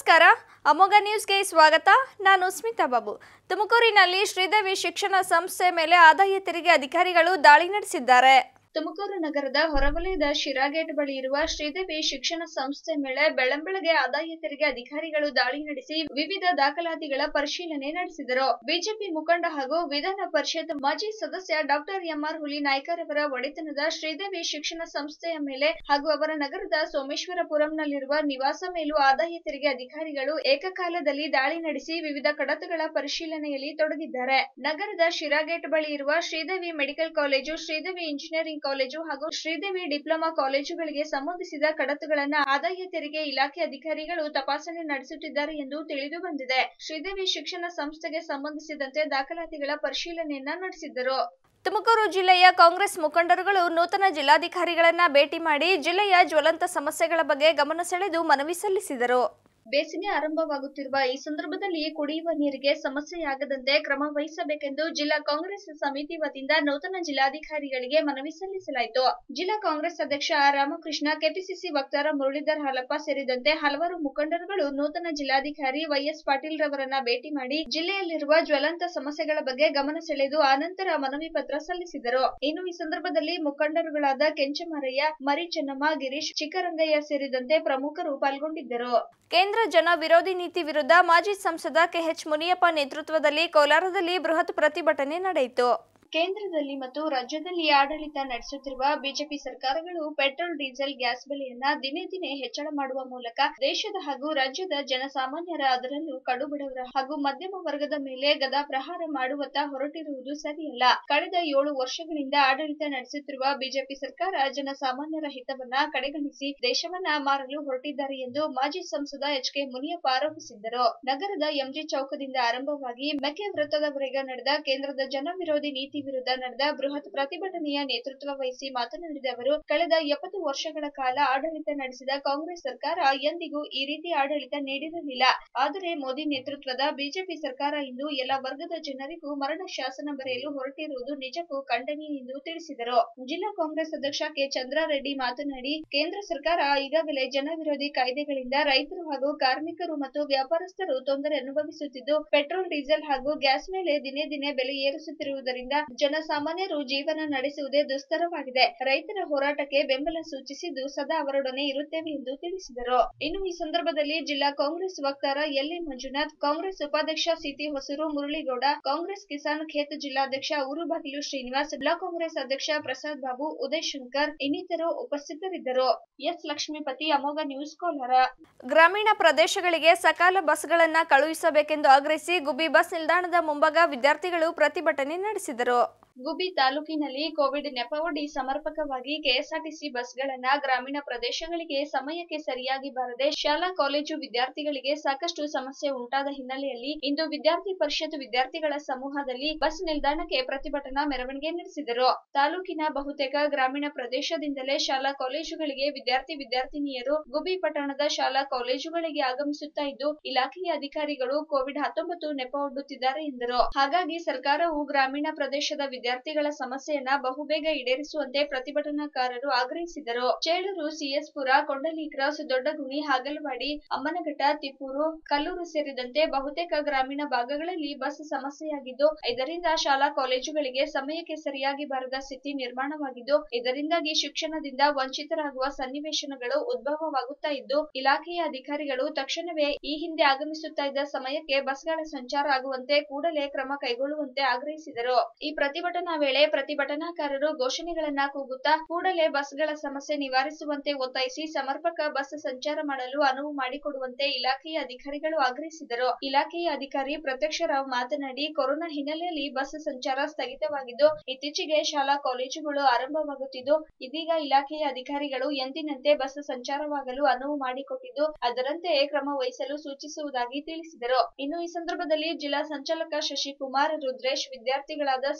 ನಮಸ್ಕಾರ ಅಮೋಘ ನ್ಯೂಸ್ಗೆ ಸ್ವಾಗತ ನಾನು ಸ್ಮಿತಾ ಬಾಬು ತುಮಕೂರಿನಲ್ಲಿ ಶ್ರೀದೇವಿ ಶಿಕ್ಷಣ ಸಂಸ್ಥೆ ಮೇಲೆ ಆದಾಯ ತೆರಿಗೆ ಅಧಿಕಾರಿಗಳು ದಾಳಿ ನಡೆಸಿದ್ದಾರೆ ತುಮಕೂರು ನಗರದ ಹೊರವಲಯದ ಶಿರಾಗೇಟ್ ಬಳಿ ಇರುವ ಶ್ರೀದೇವಿ ಶಿಕ್ಷಣ ಸಂಸ್ಥೆ ಮೇಲೆ ಬೆಳ್ಳಂಬೆಳಗ್ಗೆ ಆದಾಯ ತೆರಿಗೆ ಅಧಿಕಾರಿಗಳು ದಾಳಿ ನಡೆಸಿ ವಿವಿಧ ದಾಖಲಾತಿಗಳ ಪರಿಶೀಲನೆ ನಡೆಸಿದರು ಬಿಜೆಪಿ ಮುಖಂಡ ಹಾಗೂ ವಿಧಾನ ಪರಿಷತ್ ಮಾಜಿ ಸದಸ್ಯ ಡಾಕ್ಟರ್ ಎಂಆರ್ ಹುಲಿ ನಾಯ್ಕರವರ ಒಡೆತನದ ಶ್ರೀದೇವಿ ಶಿಕ್ಷಣ ಸಂಸ್ಥೆಯ ಮೇಲೆ ಹಾಗೂ ಅವರ ನಗರದ ಸೋಮೇಶ್ವರಪುರಂನಲ್ಲಿರುವ ನಿವಾಸ ಮೇಲೂ ಆದಾಯ ತೆರಿಗೆ ಅಧಿಕಾರಿಗಳು ಏಕಕಾಲದಲ್ಲಿ ದಾಳಿ ನಡೆಸಿ ವಿವಿಧ ಕಡತಗಳ ಪರಿಶೀಲನೆಯಲ್ಲಿ ತೊಡಗಿದ್ದಾರೆ ನಗರದ ಶಿರಾಗೇಟ್ ಬಳಿ ಇರುವ Sridevi medical college Sridevi engineering college ಹಾಗೂ ಶ್ರೀದೇವಿ ಡಿಪ್ಲೊಮಾ ಕಾಲೇಜುಗಳಿಗೆ ಸಂಬಂಧಿಸಿದ ಕಡತಗಳನ್ನ ಆದಾಯ ತೆರಿಗೆ ಇಲಾಖೆ ಅಧಿಕಾರಿಗಳು ತಪಾಸಣೆ ನಡೆಸುತ್ತಿದ್ದಾರೆ ಎಂದು ತಿಳಿದು ಬಂದಿದೆ ಶ್ರೀದೇವಿ ಶಿಕ್ಷಣ ಸಂಸ್ಥೆಗೆ ಸಂಬಂಧಿಸಿದಂತೆ ದಾಖಲಾತಿಗಳ ಪರಿಶೀಲನೆಯನ್ನ ನಡೆಸಿದ್ದರು ತುಮಕೂರು ಜಿಲ್ಲೆಯ ಕಾಂಗ್ರೆಸ್ ಮುಖಂಡರುಗಳು ನೂತನ ಜಿಲ್ಲಾಧಿಕಾರಿಗಳನ್ನ ಭೇಟಿ ಮಾಡಿ ಜಿಲ್ಲೆಯ ಜ್ವಲಂತ ಸಮಸ್ಯೆಗಳ ಬಗ್ಗೆ ಗಮನ ಸೆಳೆದು ಮನವಿ ಸಲ್ಲಿಸಿದರು ಬೇಸಿಗೆ ಆರಂಭವಾಗುತ್ತಿರುವ ಈ ಸಂದರ್ಭದಲ್ಲಿ ಕುಡಿಯುವ ನೀರಿಗೆ ಸಮಸ್ಯೆಯಾಗದಂತೆ ಕ್ರಮ ವಹಿಸಬೇಕೆಂದು ಜಿಲ್ಲಾ ಕಾಂಗ್ರೆಸ್ ಸಮಿತಿ ವತಿಯಿಂದ ನೂತನ ಜಿಲ್ಲಾಧಿಕಾರಿಗಳಿಗೆ ಮನವಿ ಸಲ್ಲಿಸಲಾಯಿತು ಜಿಲ್ಲಾ ಕಾಂಗ್ರೆಸ್ ಅಧ್ಯಕ್ಷ ಆರ್ ರಾಮಕೃಷ್ಣ ಕೆಪಿಸಿಸಿ ವಕ್ತಾರ ಮುರಳೀಧರ್ ಹಾಲಪ್ಪ ಸೇರಿದಂತೆ ಹಲವಾರು ಮುಖಂಡರುಗಳು ನೂತನ ಜಿಲ್ಲಾಧಿಕಾರಿ ವೈಎಸ್ ಪಾಟೀಲ್ ರವರನ್ನ ಭೇಟಿ ಮಾಡಿ ಜಿಲ್ಲೆಯಲ್ಲಿರುವ ಜ್ವಲಂತ ಸಮಸ್ಯೆಗಳ ಬಗ್ಗೆ ಗಮನ ಸೆಳೆದು ಆನಂತರ ಮನವಿ ಪತ್ರ ಸಲ್ಲಿಸಿದರು ಇನ್ನು ಈ ಸಂದರ್ಭದಲ್ಲಿ ಮುಖಂಡರುಗಳಾದ ಕೆಂಚಮಾರಯ್ಯ ಮರಿ ಚೆನ್ನಮ್ಮ ಗಿರೀಶ್ ಚಿಕ್ಕರಂಗಯ್ಯ ಸೇರಿದಂತೆ ಪ್ರಮುಖರು ಪಾಲ್ಗೊಂಡಿದ್ದರು ಕೇಂದ್ರ ಜನ ವಿರೋಧಿ ನೀತಿ ವಿರುದ್ಧ ಮಾಜಿ ಸಂಸದ ಕೆಎಚ್ ಮುನಿಯಪ್ಪ ನೇತೃತ್ವದಲ್ಲಿ ಕೋಲಾರದಲ್ಲಿ ಬೃಹತ್ ಪ್ರತಿಭಟನೆ ನಡೆಯಿತು ಕೇಂದ್ರದಲ್ಲಿ ಮತ್ತು ರಾಜ್ಯದಲ್ಲಿ ಆಡಳಿತ ನಡೆಸುತ್ತಿರುವ ಬಿಜೆಪಿ ಸರ್ಕಾರಗಳು ಪೆಟ್ರೋಲ್ ಡೀಸೆಲ್ ಗ್ಯಾಸ್ ಬೆಲೆಯನ್ನ ದಿನೇ ದಿನೇ ಹೆಚ್ಚಳ ಮಾಡುವ ಮೂಲಕ ದೇಶದ ಹಾಗೂ ರಾಜ್ಯದ ಜನಸಾಮಾನ್ಯರ ಅದರಲ್ಲೂ ಕಡುಬಡವರ ಹಾಗೂ ಮಧ್ಯಮ ವರ್ಗದ ಮೇಲೆ ಗದಾ ಪ್ರಹಾರ ಮಾಡುವತ್ತ ಹೊರಟಿರುವುದು ಸರಿಯಲ್ಲ ಕಳೆದ ಏಳು ವರ್ಷಗಳಿಂದ ಆಡಳಿತ ನಡೆಸುತ್ತಿರುವ ಬಿಜೆಪಿ ಸರ್ಕಾರ ಜನಸಾಮಾನ್ಯರ ಹಿತವನ್ನ ಕಡೆಗಣಿಸಿ ದೇಶವನ್ನ ಮಾರಲು ಹೊರಟಿದ್ದಾರೆ ಎಂದು ಮಾಜಿ ಸಂಸದ ಎಚ್ ಕೆ ಮುನಿಯಪ್ಪ ಆರೋಪಿಸಿದ್ದರು ನಗರದ ಎಂಜಿ ಚೌಕದಿಂದ ಆರಂಭವಾಗಿ ಮೆಕ್ಕೆ ವೃತ್ತದವರೆಗೆ ನಡೆದ ಕೇಂದ್ರದ ಜನ ವಿರೋಧಿ ನೀತಿ ವಿರುದ್ಧ ನಡೆದ ಬೃಹತ್ ಪ್ರತಿಭಟನೆಯ ನೇತೃತ್ವ ವಹಿಸಿ ಮಾತನಾಡಿದ ಅವರು ಕಳೆದ ಎಪ್ಪತ್ತು ವರ್ಷಗಳ ಕಾಲ ಆಡಳಿತ ನಡೆಸಿದ ಕಾಂಗ್ರೆಸ್ ಸರ್ಕಾರ ಎಂದಿಗೂ ಈ ರೀತಿ ಆಡಳಿತ ನೀಡಿರಲಿಲ್ಲ ಆದರೆ ಮೋದಿ ನೇತೃತ್ವದ ಬಿಜೆಪಿ ಸರ್ಕಾರ ಇಂದು ಎಲ್ಲ ವರ್ಗದ ಜನರಿಗೂ ಮರಣ ಶಾಸನ ಬರೆಯಲು ಹೊರಟಿರುವುದು ನಿಜಕ್ಕೂ ಖಂಡನೀಯ ಎಂದು ತಿಳಿಸಿದರು ಜಿಲ್ಲಾ ಕಾಂಗ್ರೆಸ್ ಅಧ್ಯಕ್ಷ ಕೆ ಚಂದ್ರಾರೆಡ್ಡಿ ಮಾತನಾಡಿ ಕೇಂದ್ರ ಸರ್ಕಾರ ಈಗಾಗಲೇ ಜನ ವಿರೋಧಿ ಕಾಯ್ದೆಗಳಿಂದ ರೈತರು ಹಾಗೂ ಕಾರ್ಮಿಕರು ಮತ್ತು ವ್ಯಾಪಾರಸ್ಥರು ತೊಂದರೆ ಅನುಭವಿಸುತ್ತಿದ್ದು ಪೆಟ್ರೋಲ್ ಡೀಸೆಲ್ ಹಾಗೂ ಗ್ಯಾಸ್ ಮೇಲೆ ದಿನೇ ದಿನೇ ಬೆಲೆ ಏರಿಸುತ್ತಿರುವುದರಿಂದ ಜನಸಾಮಾನ್ಯರು ಜೀವನ ನಡೆಸುವುದೇ ದುಸ್ತರವಾಗಿದೆ ರೈತರ ಹೋರಾಟಕ್ಕೆ ಬೆಂಬಲ ಸೂಚಿಸಿದ್ದು ಸದಾ ಅವರೊಡನೆ ಇರುತ್ತೇವೆ ಎಂದು ತಿಳಿಸಿದರು ಇನ್ನು ಈ ಸಂದರ್ಭದಲ್ಲಿ ಜಿಲ್ಲಾ ಕಾಂಗ್ರೆಸ್ ವಕ್ತಾರ ಎಲ್ಎ ಮಂಜುನಾಥ್ ಕಾಂಗ್ರೆಸ್ ಉಪಾಧ್ಯಕ್ಷ ಸಿಟಿ ಹೊಸೂರು ಮುರಳಿಗೌಡ ಕಾಂಗ್ರೆಸ್ ಕಿಸಾನ್ ಖೇತ್ ಜಿಲ್ಲಾಧ್ಯಕ್ಷ ಊರುಬಾಗಿಲು ಶ್ರೀನಿವಾಸ್ ಬ್ಲಾಕ್ ಕಾಂಗ್ರೆಸ್ ಅಧ್ಯಕ್ಷ ಪ್ರಸಾದ್ ಬಾಬು ಉದಯ್ ಶಂಕರ್ ಇನ್ನಿತರು ಉಪಸ್ಥಿತರಿದ್ದರು ಎಸ್ ಲಕ್ಷ್ಮೀಪತಿ ಅಮೋಘ ನ್ಯೂಸ್ ಕೋಲಾರ ಗ್ರಾಮೀಣ ಪ್ರದೇಶಗಳಿಗೆ ಸಕಾಲ ಬಸ್ಗಳನ್ನ ಕಳುಹಿಸಬೇಕೆಂದು ಆಗ್ರಹಿಸಿ ಗುಬ್ಬಿ ಬಸ್ ನಿಲ್ದಾಣದ ಮುಂಭಾಗ ವಿದ್ಯಾರ್ಥಿಗಳು ಪ್ರತಿಭಟನೆ ನಡೆಸಿದರು ಗುಬ್ಬಿ ತಾಲೂಕಿನಲ್ಲಿ ಕೋವಿಡ್ ನೆಪವೊಡ್ಡಿ ಸಮರ್ಪಕವಾಗಿ ಕೆಎಸ್ಆರ್ಟಿಸಿ ಬಸ್ಗಳನ್ನ ಗ್ರಾಮೀಣ ಪ್ರದೇಶಗಳಿಗೆ ಸಮಯಕ್ಕೆ ಸರಿಯಾಗಿ ಬಾರದೆ ಶಾಲಾ ಕಾಲೇಜು ವಿದ್ಯಾರ್ಥಿಗಳಿಗೆ ಸಾಕಷ್ಟು ಸಮಸ್ಯೆ ಉಂಟಾದ ಹಿನ್ನೆಲೆಯಲ್ಲಿ ಇಂದು ವಿದ್ಯಾರ್ಥಿ ಪರಿಷತ್ ವಿದ್ಯಾರ್ಥಿಗಳ ಸಮೂಹದಲ್ಲಿ ಬಸ್ ನಿಲ್ದಾಣಕ್ಕೆ ಪ್ರತಿಭಟನಾ ಮೆರವಣಿಗೆ ನಡೆಸಿದರು ತಾಲೂಕಿನ ಬಹುತೇಕ ಗ್ರಾಮೀಣ ಪ್ರದೇಶದಿಂದಲೇ ಶಾಲಾ ಕಾಲೇಜುಗಳಿಗೆ ವಿದ್ಯಾರ್ಥಿ ವಿದ್ಯಾರ್ಥಿನಿಯರು ಗುಬ್ಬಿ ಪಟ್ಟಣದ ಶಾಲಾ ಕಾಲೇಜುಗಳಿಗೆ ಆಗಮಿಸುತ್ತಾ ಇದ್ದು ಇಲಾಖೆಯ ಅಧಿಕಾರಿಗಳು ಕೋವಿಡ್ ಹತ್ತೊಂಬತ್ತು ನೆಪ ಒಡ್ಡುತ್ತಿದ್ದಾರೆ ಎಂದರು ಹಾಗಾಗಿ ಸರ್ಕಾರವು ಗ್ರಾಮೀಣ ಪ್ರದೇಶದ ವಿದ್ಯಾರ್ಥಿಗಳ ಸಮಸ್ಯೆಯನ್ನ ಬಹುಬೇಗ ಈಡೇರಿಸುವಂತೆ ಪ್ರತಿಭಟನಾಕಾರರು ಆಗ್ರಹಿಸಿದರು ಚೇಳೂರು ಸಿಎಸ್ಪುರ ಕೊಂಡಲಿ ಕ್ರಾಸ್ ದೊಡ್ಡಗುಣಿ ಹಾಗಲವಾಡಿ ಅಮ್ಮನಘಟ್ಟ ತಿಪ್ಪೂರು ಕಲ್ಲೂರು ಸೇರಿದಂತೆ ಬಹುತೇಕ ಗ್ರಾಮೀಣ ಭಾಗಗಳಲ್ಲಿ ಬಸ್ ಸಮಸ್ಯೆಯಾಗಿದ್ದು ಇದರಿಂದ ಶಾಲಾ ಕಾಲೇಜುಗಳಿಗೆ ಸಮಯಕ್ಕೆ ಸರಿಯಾಗಿ ಬಾರದ ಸ್ಥಿತಿ ನಿರ್ಮಾಣವಾಗಿದ್ದು ಇದರಿಂದಾಗಿ ಶಿಕ್ಷಣದಿಂದ ವಂಚಿತರಾಗುವ ಸನ್ನಿವೇಶನಗಳು ಉದ್ಭವವಾಗುತ್ತಾ ಇದ್ದು ಇಲಾಖೆಯ ಅಧಿಕಾರಿಗಳು ತಕ್ಷಣವೇ ಈ ಹಿಂದೆ ಆಗಮಿಸುತ್ತಾ ಇದ್ದ ಸಮಯಕ್ಕೆ ಬಸ್ಗಳ ಸಂಚಾರ ಆಗುವಂತೆ ಕೂಡಲೇ ಕ್ರಮ ಕೈಗೊಳ್ಳುವಂತೆ ಆಗ್ರಹಿಸಿದರು ಈ ಪ್ರತಿಭಟನಾ ವೇಳೆ ಪ್ರತಿಭಟನಾಕಾರರು ಘೋಷಣೆಗಳನ್ನ ಕೂಗುತ್ತಾ ಕೂಡಲೇ ಬಸ್ಗಳ ಸಮಸ್ಯೆ ನಿವಾರಿಸುವಂತೆ ಒತ್ತಾಯಿಸಿ ಸಮರ್ಪಕ ಬಸ್ ಸಂಚಾರ ಮಾಡಲು ಅನುವು ಮಾಡಿಕೊಡುವಂತೆ ಇಲಾಖೆಯ ಅಧಿಕಾರಿಗಳು ಆಗ್ರಹಿಸಿದರು ಇಲಾಖೆಯ ಅಧಿಕಾರಿ ಪ್ರತ್ಯಕ್ಷ ರಾವ್ ಮಾತನಾಡಿ ಕೊರೋನಾ ಹಿನ್ನೆಲೆಯಲ್ಲಿ ಬಸ್ ಸಂಚಾರ ಸ್ಥಗಿತವಾಗಿದ್ದು ಇತ್ತೀಚೆಗೆ ಶಾಲಾ ಕಾಲೇಜುಗಳು ಆರಂಭವಾಗುತ್ತಿದ್ದು ಇದೀಗ ಇಲಾಖೆಯ ಅಧಿಕಾರಿಗಳು ಎಂದಿನಂತೆ ಬಸ್ ಸಂಚಾರವಾಗಲು ಅನುವು ಮಾಡಿಕೊಟ್ಟಿದ್ದು ಅದರಂತೆಯೇ ಕ್ರಮ ವಹಿಸಲು ಸೂಚಿಸುವುದಾಗಿ ತಿಳಿಸಿದರು ಇನ್ನು ಈ ಸಂದರ್ಭದಲ್ಲಿ ಜಿಲ್ಲಾ ಸಂಚಾಲಕ ಶಶಿಕುಮಾರ್ ರುದ್ರೇಶ್ ವಿದ್ಯಾರ್ಥಿಗಳಾದ ಸಿಂಧು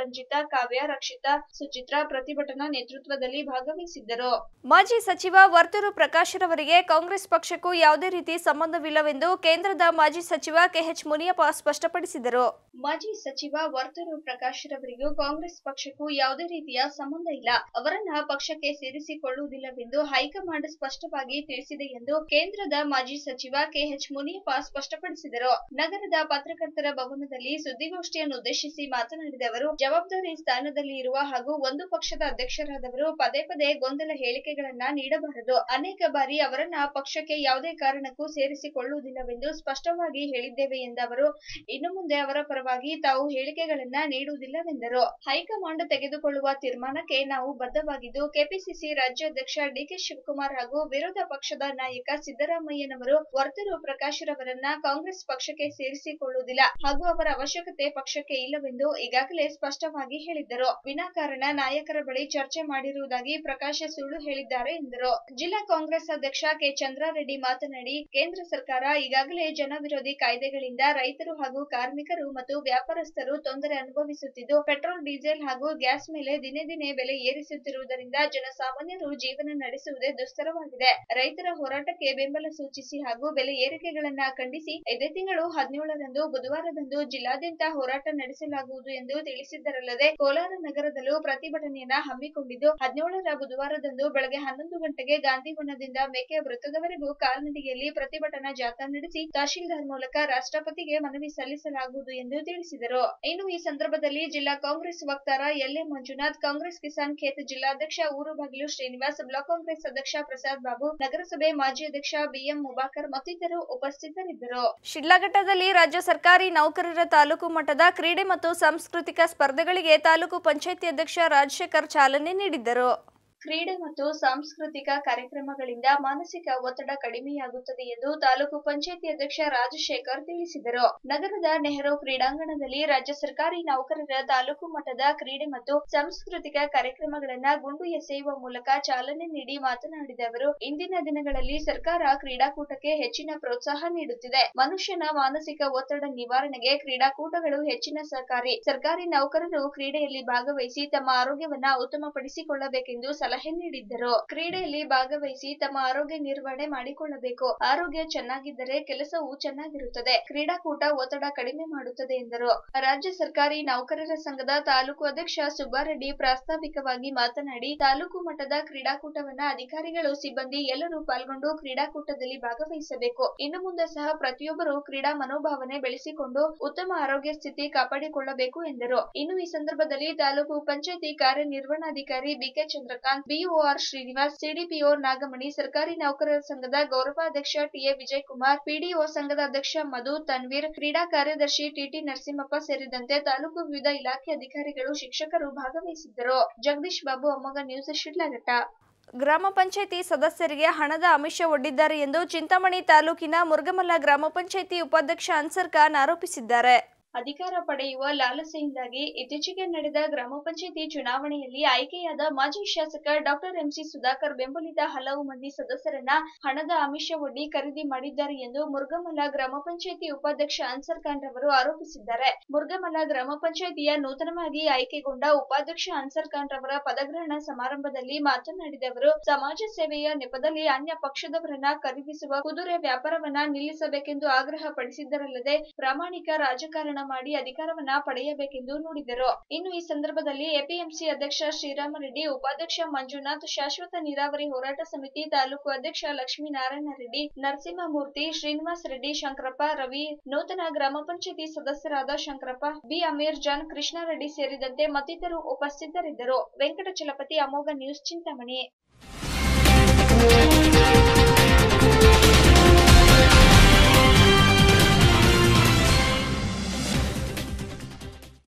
ರಂಜಿತಾ ಕಾವ್ಯ ರಕ್ಷಿತಾ ಸುಚಿತ್ರಾ ಪ್ರತಿಭಟನಾ ನೇತೃತ್ವದಲ್ಲಿ ಭಾಗವಹಿಸಿದ್ದರು ಮಾಜಿ ಸಚಿವ ವರ್ತೂರು ಪ್ರಕಾಶ್ ರವರಿಗೆ ಕಾಂಗ್ರೆಸ್ ಪಕ್ಷಕ್ಕೂ ಯಾವುದೇ ರೀತಿ ಸಂಬಂಧವಿಲ್ಲವೆಂದು ಕೇಂದ್ರದ ಮಾಜಿ ಸಚಿವ ಕೆಎಚ್ ಮುನಿಯಪ್ಪ ಸ್ಪಷ್ಟಪಡಿಸಿದರು ಮಾಜಿ ಸಚಿವ ವರ್ತೂರು ಪ್ರಕಾಶ್ ರವರಿಗೂ ಕಾಂಗ್ರೆಸ್ ಪಕ್ಷಕ್ಕೂ ಯಾವುದೇ ರೀತಿಯ ಸಂಬಂಧ ಇಲ್ಲ ಅವರನ್ನ ಪಕ್ಷಕ್ಕೆ ಸೇರಿಸಿಕೊಳ್ಳುವುದಿಲ್ಲವೆಂದು ಹೈಕಮಾಂಡ್ ಸ್ಪಷ್ಟವಾಗಿ ತಿಳಿಸಿದೆ ಎಂದು ಕೇಂದ್ರದ ಮಾಜಿ ಸಚಿವ ಕೆಎಚ್ ಮುನಿಯಪ್ಪ ಸ್ಪಷ್ಟಪಡಿಸಿದರು ನಗರದ ಪತ್ರಕರ್ತರ ಭವನದಲ್ಲಿ ಸುದ್ದಿಗೋಷ್ಠಿಯನ್ನು ಉದ್ದೇಶಿಸಿ ಮಾತನಾಡಿದ ಅವರು ಜವಾಬ್ದಾರಿ ಸ್ಥಾನದಲ್ಲಿ ಇರುವ ಹಾಗೂ ಒಂದು ಪಕ್ಷದ ಅಧ್ಯಕ್ಷರಾದವರು ಪದೇ ಪದೇ ಗೊಂದಲ ಹೇಳಿಕೆಗಳನ್ನ ನೀಡಬಾರದು ಅನೇಕ ಬಾರಿ ಅವರನ್ನ ಪಕ್ಷಕ್ಕೆ ಯಾವುದೇ ಕಾರಣಕ್ಕೂ ಸೇರಿಸಿಕೊಳ್ಳುವುದಿಲ್ಲವೆಂದು ಸ್ಪಷ್ಟವಾಗಿ ಹೇಳಿದ್ದೇವೆ ಎಂದ ಅವರು ಇನ್ನು ಮುಂದೆ ಅವರ ಪರವಾಗಿ ತಾವು ಹೇಳಿಕೆಗಳನ್ನ ನೀಡುವುದಿಲ್ಲವೆಂದರು ಹೈಕಮಾಂಡ್ ತೆಗೆದುಕೊಳ್ಳುವ ತೀರ್ಮಾನಕ್ಕೆ ನಾವು ಬದ್ಧವಾಗಿದ್ದು ಕೆಪಿಸಿಸಿ ರಾಜ್ಯಾಧ್ಯಕ್ಷ ಡಿಕೆ ಶಿವಕುಮಾರ್ ಹಾಗೂ ವಿರೋಧ ಪಕ್ಷದ ನಾಯಕ ಸಿದ್ದರಾಮಯ್ಯನವರು ವರ್ತೂರು ಪ್ರಕಾಶ್ ರವರನ್ನ ಕಾಂಗ್ರೆಸ್ ಪಕ್ಷಕ್ಕೆ ಸೇರಿಸಿಕೊಳ್ಳುವುದಿಲ್ಲ ಹಾಗೂ ಅವರ ಅವಶ್ಯಕತೆ ಪಕ್ಷಕ್ಕೆ ಇಲ್ಲವೆಂದು ಈಗಾಗಲೇ ಸ್ಪಷ್ಟವಾಗಿ ಹೇಳಿದ್ದರು ವಿನಾಕಾರಣ ನಾಯಕರ ಬಳಿ ಚರ್ಚೆ ಮಾಡಿರುವುದಾಗಿ ಪ್ರಕಾಶ್ ಸುಳ್ಳು ಹೇಳಿದ್ದಾರೆ ಎಂದರು ಜಿಲ್ಲಾ ಕಾಂಗ್ರೆಸ್ ಅಧ್ಯಕ್ಷ ಕೆ ಚಂದ್ರಾರೆಡ್ಡಿ ಮಾತನಾಡಿ ಕೇಂದ್ರ ಸರ್ಕಾರ ಈಗಾಗಲೇ ಜನ ವಿರೋಧಿ ಕಾಯ್ದೆಗಳಿಂದ ರೈತರು ಹಾಗೂ ಕಾರ್ಮಿಕರು ಮತ್ತು ವ್ಯಾಪಾರಸ್ಥರು ತೊಂದರೆ ಅನುಭವಿಸುತ್ತಿದ್ದು ಪೆಟ್ರೋಲ್ ಡೀಸೆಲ್ ಹಾಗೂ ಗ್ಯಾಸ್ ಮೇಲೆ ದಿನೇ ದಿನೇ ಬೆಲೆ ಏರಿಸುತ್ತಿರುವುದರಿಂದ ಜನಸಾಮಾನ್ಯರು ಜೀವನ ನಡೆಸುವುದೇ ದುಸ್ತರವಾಗಿದೆ ರೈತರ ಹೋರಾಟಕ್ಕೆ ಬೆಂಬಲ ಸೂಚಿಸಿ ಹಾಗೂ ಬೆಲೆ ಏರಿಕೆಗಳನ್ನ ಖಂಡಿಸಿ ಇದೇ ತಿಂಗಳು ಹದಿನೇಳರಂದು ಬುಧವಾರದಂದು ಜಿಲ್ಲಾದ್ಯಂತ ಹೋರಾಟ ನಡೆಸಲಾಗುವುದು ಎಂದು ತಿಳಿಸಿದ್ದರಲ್ಲದೆ ಕೋಲಾರ ನಗರದಲ್ಲೂ ಪ್ರತಿಭಟನೆಯನ್ನ ಹಮ್ಮಿಕೊಂಡಿದ್ದು ಹದಿನೇಳರ ಬುಧವಾರದಂದು ಬೆಳಗ್ಗೆ ಹನ್ನೊಂದು ಗಂಟೆಗೆ ಗಾಂಧಿವನದಿಂದ ಮೇಕೆ ವೃತ್ತದವರೆಗೂ ಕಾಲ್ನಡಿಗೆಯಲ್ಲಿ ಪ್ರತಿಭಟನಾ ಜಾಥಾ ನಡೆಸಿ ತಹಶೀಲ್ದಾರ್ ಮೂಲಕ ರಾಷ್ಟ್ರಪತಿಗೆ ಮನವಿ ಸಲ್ಲಿಸಲಾಗುವುದು ಎಂದು ತಿಳಿಸಿದರು ಇನ್ನು ಈ ಸಂದರ್ಭದಲ್ಲಿ ಜಿಲ್ಲಾ ಕಾಂಗ್ರೆಸ್ ವಕ್ತಾರ ಎಲ್ಎ ಮಂಜುನಾಥ್ ಕಾಂಗ್ರೆಸ್ ಕಿಸಾನ್ ಖೇತ್ ಜಿಲ್ಲಾಧ್ಯಕ್ಷ ಊರುಬಾಗಿಲು ಶ್ರೀನಿವಾಸ್ ಬ್ಲಾಕ್ ಕಾಂಗ್ರೆಸ್ ಅಧ್ಯಕ್ಷ ಪ್ರಸಾದ್ ಬಾಬು ನಗರಸಭೆ ಮಾಜಿ ಅಧ್ಯಕ್ಷ ಬಿಎಂ ಮುಬಾಕರ್ ಮತ್ತಿತರರು ಉಪಸ್ಥಿತರಿದ್ದರು ಶಿಡ್ಲಘಟ್ಟದಲ್ಲಿ ರಾಜ್ಯ ಸರ್ಕಾರಿ ನೌಕರರ ತಾಲೂಕು ಮಟ್ಟದ ಕ್ರೀಡೆ ಮತ್ತು ಸಾಂಸ್ಕೃತಿಕ ಸ್ಪರ್ಧೆಗಳಿಗೆ ತಾಲೂಕು ಪಂಚಾಯಿತಿ ಅಧ್ಯಕ್ಷ ರಾಜಶೇಖರ್ ಚಾಲನೆ ನೀಡಿದ್ದರು ಕ್ರೀಡೆ ಮತ್ತು ಸಾಂಸ್ಕೃತಿಕ ಕಾರ್ಯಕ್ರಮಗಳಿಂದ ಮಾನಸಿಕ ಒತ್ತಡ ಕಡಿಮೆಯಾಗುತ್ತದೆ ಎಂದು ತಾಲೂಕು ಪಂಚಾಯಿತಿ ಅಧ್ಯಕ್ಷ ರಾಜಶೇಖರ್ ತಿಳಿಸಿದರು ನಗರದ ನೆಹರು ಕ್ರೀಡಾಂಗಣದಲ್ಲಿ ರಾಜ್ಯ ಸರ್ಕಾರಿ ನೌಕರರ ತಾಲೂಕು ಮಟ್ಟದ ಕ್ರೀಡೆ ಮತ್ತು ಸಾಂಸ್ಕೃತಿಕ ಕಾರ್ಯಕ್ರಮಗಳನ್ನ ಗುಂಡು ಎಸೆಯುವ ಮೂಲಕ ಚಾಲನೆ ನೀಡಿ ಮಾತನಾಡಿದ ಅವರು ಇಂದಿನ ದಿನಗಳಲ್ಲಿ ಸರ್ಕಾರ ಕ್ರೀಡಾಕೂಟಕ್ಕೆ ಹೆಚ್ಚಿನ ಪ್ರೋತ್ಸಾಹ ನೀಡುತ್ತಿದೆ ಮನುಷ್ಯನ ಮಾನಸಿಕ ಒತ್ತಡ ನಿವಾರಣೆಗೆ ಕ್ರೀಡಾಕೂಟಗಳು ಹೆಚ್ಚಿನ ಸಹಕಾರಿ ಸರ್ಕಾರಿ ನೌಕರರು ಕ್ರೀಡೆಯಲ್ಲಿ ಭಾಗವಹಿಸಿ ತಮ್ಮ ಆರೋಗ್ಯವನ್ನ ಉತ್ತಮಪಡಿಸಿಕೊಳ್ಳಬೇಕೆಂದು ಸಲಹೆ ನೀಡಿದ್ದರು ಕ್ರೀಡೆಯಲ್ಲಿ ಭಾಗವಹಿಸಿ ತಮ್ಮ ಆರೋಗ್ಯ ನಿರ್ವಹಣೆ ಮಾಡಿಕೊಳ್ಳಬೇಕು ಆರೋಗ್ಯ ಚೆನ್ನಾಗಿದ್ದರೆ ಕೆಲಸವೂ ಚೆನ್ನಾಗಿರುತ್ತದೆ ಕ್ರೀಡಾಕೂಟ ಒತ್ತಡ ಕಡಿಮೆ ಮಾಡುತ್ತದೆ ಎಂದರು ರಾಜ್ಯ ಸರ್ಕಾರಿ ನೌಕರರ ಸಂಘದ ತಾಲೂಕು ಅಧ್ಯಕ್ಷ ಸುಬ್ಬಾರೆಡ್ಡಿ ಪ್ರಾಸ್ತಾವಿಕವಾಗಿ ಮಾತನಾಡಿ ತಾಲೂಕು ಮಟ್ಟದ ಕ್ರೀಡಾಕೂಟವನ್ನ ಅಧಿಕಾರಿಗಳು ಸಿಬ್ಬಂದಿ ಎಲ್ಲರೂ ಪಾಲ್ಗೊಂಡು ಕ್ರೀಡಾಕೂಟದಲ್ಲಿ ಭಾಗವಹಿಸಬೇಕು ಇನ್ನು ಮುಂದೆ ಸಹ ಪ್ರತಿಯೊಬ್ಬರು ಕ್ರೀಡಾ ಮನೋಭಾವನೆ ಬೆಳೆಸಿಕೊಂಡು ಉತ್ತಮ ಆರೋಗ್ಯ ಸ್ಥಿತಿ ಕಾಪಾಡಿಕೊಳ್ಳಬೇಕು ಎಂದರು ಇನ್ನು ಈ ಸಂದರ್ಭದಲ್ಲಿ ತಾಲೂಕು ಪಂಚಾಯತಿ ಕಾರ್ಯನಿರ್ವಹಣಾಧಿಕಾರಿ BK Chandrakanth BOR Srinivas CDPO Nagamani ಸರ್ಕಾರಿ ನೌಕರರ ಸಂಘದ ಗೌರವಾಧ್ಯಕ್ಷ ಟಿಎ ವಿಜಯಕುಮಾರ್ ಪಿಡಿಒ ಸಂಘದ ಅಧ್ಯಕ್ಷ ಮಧು ತನ್ವೀರ್ ಕ್ರೀಡಾ ಕಾರ್ಯದರ್ಶಿ ಟಿಟಿ ನರಸಿಂಹಪ್ಪ ಸೇರಿದಂತೆ ತಾಲೂಕು ವಿವಿಧ ಇಲಾಖೆ ಅಧಿಕಾರಿಗಳು ಶಿಕ್ಷಕರು ಭಾಗವಹಿಸಿದ್ದರು ಜಗದೀಶ್ ಬಾಬು ಅಮ್ಮಗ ನ್ಯೂಸ್ ಶಿಡ್ಲಘಟ್ಟ ಗ್ರಾಮ ಪಂಚಾಯಿತಿ ಸದಸ್ಯರಿಗೆ ಹಣದ ಆಮಿಷ ಒಡ್ಡಿದ್ದಾರೆ ಎಂದು ಚಿಂತಾಮಣಿ ತಾಲೂಕಿನ ಮುರುಗಮಲ್ಲ ಗ್ರಾಮ ಪಂಚಾಯಿತಿ ಉಪಾಧ್ಯಕ್ಷ ಅನ್ಸರ್ ಖಾನ್ ಆರೋಪಿಸಿದ್ದಾರೆ ಅಧಿಕಾರ ಪಡೆಯುವ ಲಾಲಸೆಯಿಂದಾಗಿ ಇತ್ತೀಚೆಗೆ ನಡೆದ ಗ್ರಾಮ ಪಂಚಾಯಿತಿ ಚುನಾವಣೆಯಲ್ಲಿ ಆಯ್ಕೆಯಾದ ಮಾಜಿ ಶಾಸಕ ಡಾಕ್ಟರ್ ಎಂಸಿ ಸುಧಾಕರ್ ಬೆಂಬಲಿತ ಹಲವು ಮಂದಿ ಸದಸ್ಯರನ್ನ ಹಣದ ಆಮಿಷ ಒಡ್ಡಿ ಖರೀದಿ ಮಾಡಿದ್ದಾರೆ ಎಂದು ಮುರುಗಮಲ್ಲ ಗ್ರಾಮ ಪಂಚಾಯಿತಿ ಉಪಾಧ್ಯಕ್ಷ ಅನ್ಸರ್ ಖಾನ್ ರವರು ಆರೋಪಿಸಿದ್ದಾರೆ ಮುರುಗಮಲ್ಲ ಗ್ರಾಮ ಪಂಚಾಯಿತಿಯ ನೂತನವಾಗಿ ಆಯ್ಕೆಗೊಂಡ ಉಪಾಧ್ಯಕ್ಷ ಅನ್ಸರ್ ಖಾನ್ ರವರ ಪದಗ್ರಹಣ ಸಮಾರಂಭದಲ್ಲಿ ಮಾತನಾಡಿದ ಅವರು ಸಮಾಜ ಸೇವೆಯ ನೆಪದಲ್ಲಿ ಅನ್ಯ ಪಕ್ಷದವರನ್ನ ಖರೀದಿಸುವ ಕುದುರೆ ವ್ಯಾಪಾರವನ್ನ ನಿಲ್ಲಿಸಬೇಕೆಂದು ಆಗ್ರಹ ಪಡಿಸಿದ್ದರಲ್ಲದೆ ಪ್ರಾಮಾಣಿಕ ರಾಜಕಾರಣ ಮಾಡಿ ಅಧಿಕಾರವನ್ನ ಪಡೆಯಬೇಕೆಂದು ನುಡಿದರು ಇನ್ನು ಈ ಸಂದರ್ಭದಲ್ಲಿ ಎಪಿಎಂಸಿ ಅಧ್ಯಕ್ಷ ಶ್ರೀರಾಮರೆಡ್ಡಿ ಉಪಾಧ್ಯಕ್ಷ ಮಂಜುನಾಥ್ ಶಾಶ್ವತ ನೀರಾವರಿ ಹೋರಾಟ ಸಮಿತಿ ತಾಲೂಕು ಅಧ್ಯಕ್ಷ ಲಕ್ಷ್ಮೀನಾರಾಯಣ ರೆಡ್ಡಿ ನರಸಿಂಹಮೂರ್ತಿ ಶ್ರೀನಿವಾಸ್ ರೆಡ್ಡಿ ಶಂಕರಪ್ಪ ರವಿ ನೂತನ ಗ್ರಾಮ ಪಂಚಾಯತಿ ಸದಸ್ಯರಾದ ಶಂಕರಪ್ಪ ಬಿ ಅಮೀರ್ ಜಾನ್ ಕೃಷ್ಣಾರೆಡ್ಡಿ ಸೇರಿದಂತೆ ಮತ್ತಿತರರು ಉಪಸ್ಥಿತರಿದ್ದರು ವೆಂಕಟಚಲಪತಿ ಅಮೋಘ ನ್ಯೂಸ್ ಚಿಂತಾಮಣಿ